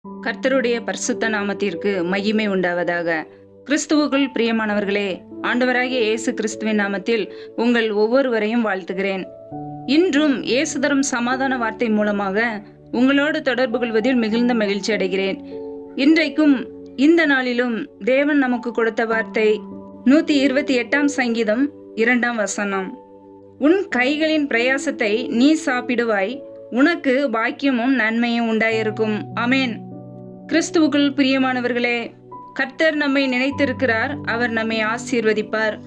கர்த்தருடைய பரிசுத்த நாமத்திற்கு மகிமை உண்டாவதாக கிறிஸ்துவுக்குள் பிரியமானவர்களே ஆண்டவராகிய இயேசு கிறிஸ்துவின் நாமத்தில் உங்கள் ஒவ்வொருவரையும் வாழ்த்துகிறேன் இன்றும் இயேசு தரும் சமாதான வார்த்தை மூலமாக உங்களோடு தொடர்பு கொள்வதில் மிகுந்த மகிழ்ச்சி அடைகிறேன் இன்றைக்கும் இந்த நாளிலும் தேவன் நமக்கு கொடுத்த வார்த்தை நூத்தி இருபத்தி எட்டாம் சங்கீதம் இரண்டாம் வசனம் உன் கைகளின் பிரயாசத்தை நீ சாப்பிடுவாய் உனக்கு பாக்கியமும் நன்மையும் உண்டாயிருக்கும் அமேன் கிறிஸ்துவுக்குள் பிரியமானவர்களே கர்த்தர் நம்மை நினைத்திருக்கிறார் அவர் நம்மை ஆசீர்வதிப்பார்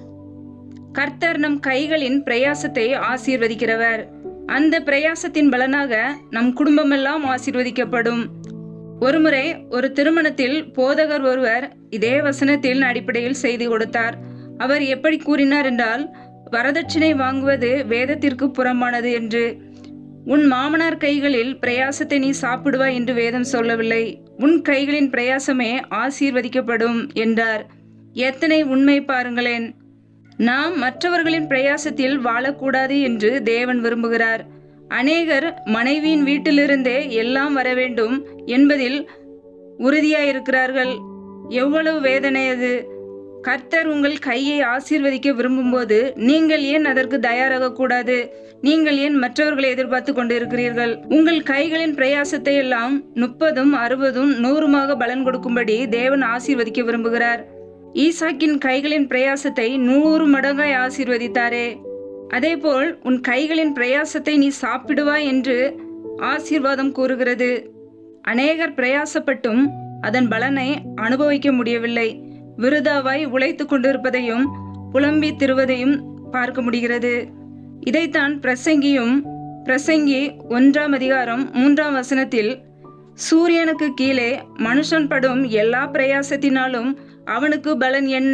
கர்த்தர் நம் கைகளின் பிரயாசத்தை ஆசீர்வதிக்கிறவர் அந்த பிரயாசத்தின் பலனாக நம் குடும்பமெல்லாம் ஆசீர்வதிக்கப்படும் ஒருமுறை ஒரு திருமணத்தில் போதகர் ஒருவர் இதே வசனத்தில் அடிப்படையில் செய்தி கொடுத்தார் அவர் எப்படி கூறினார் என்றால் வரதட்சணை வாங்குவது வேதத்திற்கு புறம்பானது என்று உன் மாமனார் கைகளில் பிரயாசத்தை நீ சாப்பிடுவாய் என்று வேதம் சொல்லவில்லை உன் கைகளின் பிரயாசமே ஆசீர்வதிக்கப்படும் என்றார் எத்தனை உண்மை பாருங்களேன் நாம் மற்றவர்களின் பிரயாசத்தில் வாழக்கூடாது என்று தேவன் விரும்புகிறார் அநேகர் மனைவியின் வீட்டிலிருந்தே எல்லாம் வர வேண்டும் என்பதில் உறுதியாயிருக்கிறார்கள் எவ்வளவு வேதனை அது கர்த்தர் உங்கள் கையை ஆசீர்வதிக்க விரும்பும்போது நீங்கள் ஏன் அதற்கு தயாராக கூடாது நீங்கள் ஏன் மற்றவர்களை எதிர்பார்த்து கொண்டிருக்கிறீர்கள் உங்கள் கைகளின் பிரயாசத்தை எல்லாம் முப்பதும் அறுபதும் நூறுமாக பலன் கொடுக்கும்படி தேவன் ஆசீர்வதிக்க விரும்புகிறார் ஈசாக்கின் கைகளின் பிரயாசத்தை நூறு மடங்காய் ஆசீர்வதித்தாரே அதேபோல் உன் கைகளின் பிரயாசத்தை நீ சாப்பிடுவாய் என்று ஆசீர்வாதம் கூறுகிறது அநேகர் பிரயாசப்பட்டும் அதன் பலனை அனுபவிக்க முடியவில்லை விருதாவாய் உழைத்து கொண்டிருப்பதையும் புலம்பி திருவதையும் பார்க்க முடிகிறது இதைத்தான் பிரசங்கியும் பிரசங்கி ஒன்றாம் அதிகாரம் மூன்றாம் வசனத்தில் சூரியனுக்கு கீழே மனுஷன் படும் எல்லா பிரயாசத்தினாலும் அவனுக்கு பலன் என்ன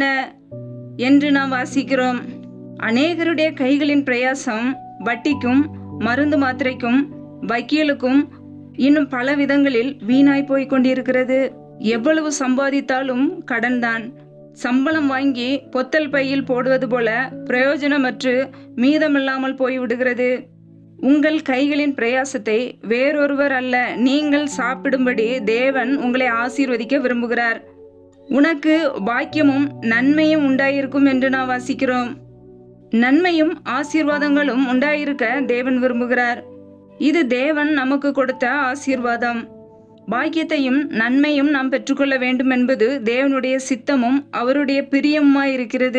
என்று நாம் வாசிக்கிறோம் அநேகருடைய கைகளின் பிரயாசம் வட்டிக்கும் மருந்து மாத்திரைக்கும் வக்கீலுக்கும் இன்னும் பல விதங்களில் வீணாய் போய் கொண்டிருக்கிறது எவ்வளவு சம்பாதித்தாலும் கடன்தான் சம்பளம் வாங்கி பொத்தல் பையில் போடுவது போல பிரயோஜனமற்று மீதமில்லாமல் போய்விடுகிறது உங்கள் கைகளின் பிரயாசத்தை வேறொருவர் அல்ல நீங்கள் சாப்பிடும்படி தேவன் உங்களை ஆசீர்வதிக்க விரும்புகிறார் உனக்கு பாக்கியமும் நன்மையும் உண்டாயிருக்கும் என்று நாம் வாசிக்கிறோம் நன்மையும் ஆசீர்வாதங்களும் உண்டாயிருக்க தேவன் விரும்புகிறார் இது தேவன் நமக்கு கொடுத்த ஆசீர்வாதம் பாக்கியத்தையும் நன்மையும் நாம் பெற்றுக்கொள்ள வேண்டும் என்பது தேவனுடைய சித்தமும் அவருடைய பிரியமுமாயிருக்கிறது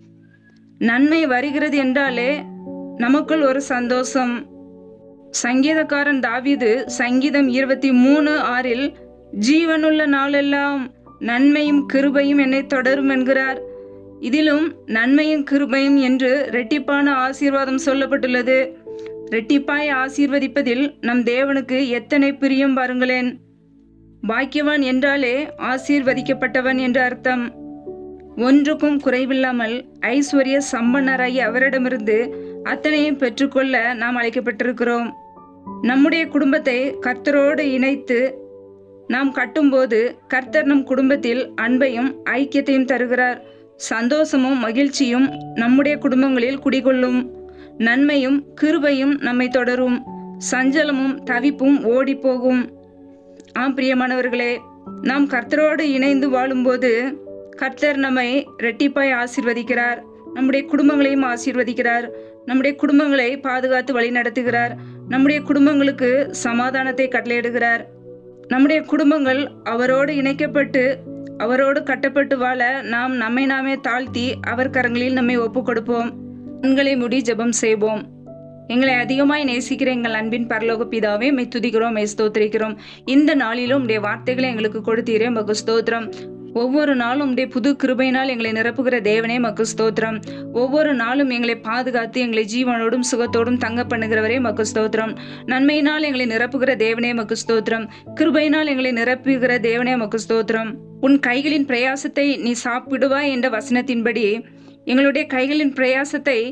நன்மை வருகிறது என்றாலே நமக்குள் ஒரு சந்தோஷம் சங்கீதக்காரன் தாவீது சங்கீதம் இருபத்தி மூணு ஆறில் ஜீவனுள்ள நாளெல்லாம் நன்மையும் கிருபையும் என்னை தொடரும் என்கிறார் இதிலும் நன்மையும் கிருபையும் என்று ரெட்டிப்பான ஆசீர்வாதம் சொல்லப்பட்டுள்ளது ரெட்டிப்பாய் ஆசீர்வதிப்பதில் நம் தேவனுக்கு எத்தனை பிரியம் பாருங்களேன் பாக்கியவான் என்றாலே ஆசீர்வதிக்கப்பட்டவன் என்று அர்த்தம் ஒன்றுக்கும் குறைவில்லாமல் ஐஸ்வர்ய சம்பன்னராகி அவரிடமிருந்து அத்தனையும் பெற்றுக்கொள்ள நாம் அழைக்கப்பட்டிருக்கிறோம் நம்முடைய குடும்பத்தை கர்த்தரோடு இணைத்து நாம் கட்டும்போது கர்த்தர் நம் குடும்பத்தில் அன்பையும் ஐக்கியத்தையும் தருகிறார் சந்தோஷமும் மகிழ்ச்சியும் நம்முடைய குடும்பங்களில் குடிகொள்ளும் நன்மையும் கிருபையும் நம்மை தொடரும் சஞ்சலமும் தவிப்பும் ஓடி போகும் ஆம் பிரியமானவர்களே நாம் கர்த்தரோடு இணைந்து வாழும்போது கர்த்தர் நம்மை ரெட்டிப்பாய் ஆசீர்வதிக்கிறார் நம்முடைய குடும்பங்களையும் ஆசீர்வதிக்கிறார் நம்முடைய குடும்பங்களை பாதுகாத்து வழி நடத்துகிறார் நம்முடைய குடும்பங்களுக்கு சமாதானத்தை கட்டளையிடுகிறார் நம்முடைய குடும்பங்கள் அவரோடு இணைக்கப்பட்டு அவரோடு கட்டப்பட்டு வாழ நாம் நம்மை நாமே தாழ்த்தி அவர் கரங்களில் நம்மை ஒப்பு கொடுப்போம் கண்களை முடி ஜெபம் செய்வோம் எங்களை அதிகமாய் நேசிக்கிற எங்கள் அன்பின் பரலோக பிதாவே மெய் துதிக்கிறோம் மெய் ஸ்தோத்திரிக்கிறோம் இந்த நாளிலும் உடைய வார்த்தைகளை எங்களுக்கு கொடுத்தீரே மகு ஸ்தோத்திரம் ஒவ்வொரு நாளும் உடைய புது கிருபையினால் எங்களை நிரப்புகிற தேவனே மக்கு ஸ்தோத்திரம் ஒவ்வொரு நாளும் எங்களை பாதுகாத்து எங்களை ஜீவனோடும் சுகத்தோடும் தங்க பண்ணுகிறவரே மக்கு ஸ்தோத்திரம் நன்மையினால் எங்களை நிரப்புகிற தேவனே மக்கு ஸ்தோத்திரம் கிருபையினால் எங்களை நிரப்புகிற தேவனே மக்கு ஸ்தோத்திரம் உன் கைகளின் பிரயாசத்தை நீ சாப்பிடுவாய் என்ற வசனத்தின்படி எங்களுடைய கைகளின் பிரயாசத்தை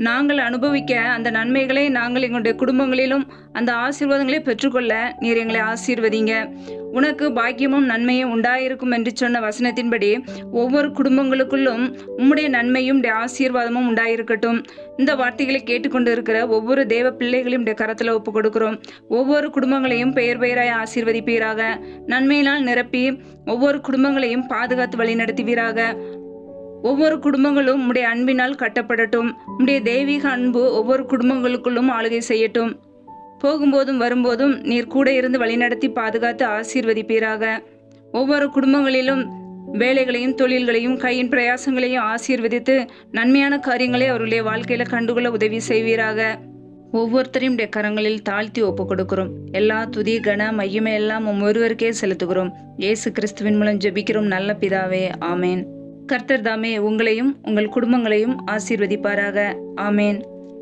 நாங்கள் அனுபவிக்க அந்த நன்மைகளை நாங்கள் எங்களுடைய குடும்பங்களிலும் அந்த ஆசீர்வாதங்களை பெற்றுக்கொள்ள நீர் எங்களை ஆசீர்வதிங்க உனக்கு பாக்கியமும் நன்மையும் உண்டாயிருக்கும் என்று சொன்ன வசனத்தின்படி ஒவ்வொரு குடும்பங்களுக்குள்ளும் உம்முடைய நன்மையும் உடைய ஆசீர்வாதமும் உண்டாயிருக்கட்டும் இந்த வார்த்தைகளை கேட்டுக்கொண்டு இருக்கிற ஒவ்வொரு தேவ பிள்ளைகளையும் உடைய கரத்தில் ஒப்பு கொடுக்கிறோம் ஒவ்வொரு குடும்பங்களையும் பெயர் பெயராய் ஆசீர்வதிப்பீராக நன்மையினால் நிரப்பி ஒவ்வொரு குடும்பங்களையும் பாதுகாத்து வழிநடத்துவீராக ஒவ்வொரு குடும்பங்களும் உம்முடைய அன்பினால் கட்டப்படட்டும் உம்முடைய தெய்வீக அன்பு ஒவ்வொரு குடும்பங்களுக்குள்ளும் ஆளுகை செய்யட்டும் போகும்போதும் வரும்போதும் நீர் கூட இருந்து வழிநடத்தி பாதுகாத்து ஆசீர்வதிப்பீராக ஒவ்வொரு குடும்பங்களிலும் வேலைகளையும் தொழில்களையும் கையின் பிரயாசங்களையும் ஆசீர்வதித்து நன்மையான காரியங்களை அவருடைய வாழ்க்கையில கண்டுகொள்ள உதவி செய்வீராக ஒவ்வொருத்தரையும் உடைய கரங்களில் தாழ்த்தி ஒப்பு கொடுக்கிறோம் எல்லா துதி கன மையமே எல்லாம் உம் ஒருவருக்கே செலுத்துகிறோம் இயேசு கிறிஸ்துவின் மூலம் ஜெபிக்கிறோம் நல்ல பிதாவே ஆமேன் கர்த்தர் தாமே உங்களையும் உங்கள் குடும்பங்களையும் ஆசீர்வதிப்பாராக ஆமேன்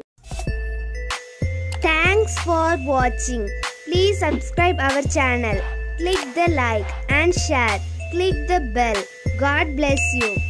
Thanks for watching. Please subscribe our channel. Click the like and share. Click the bell. God bless you.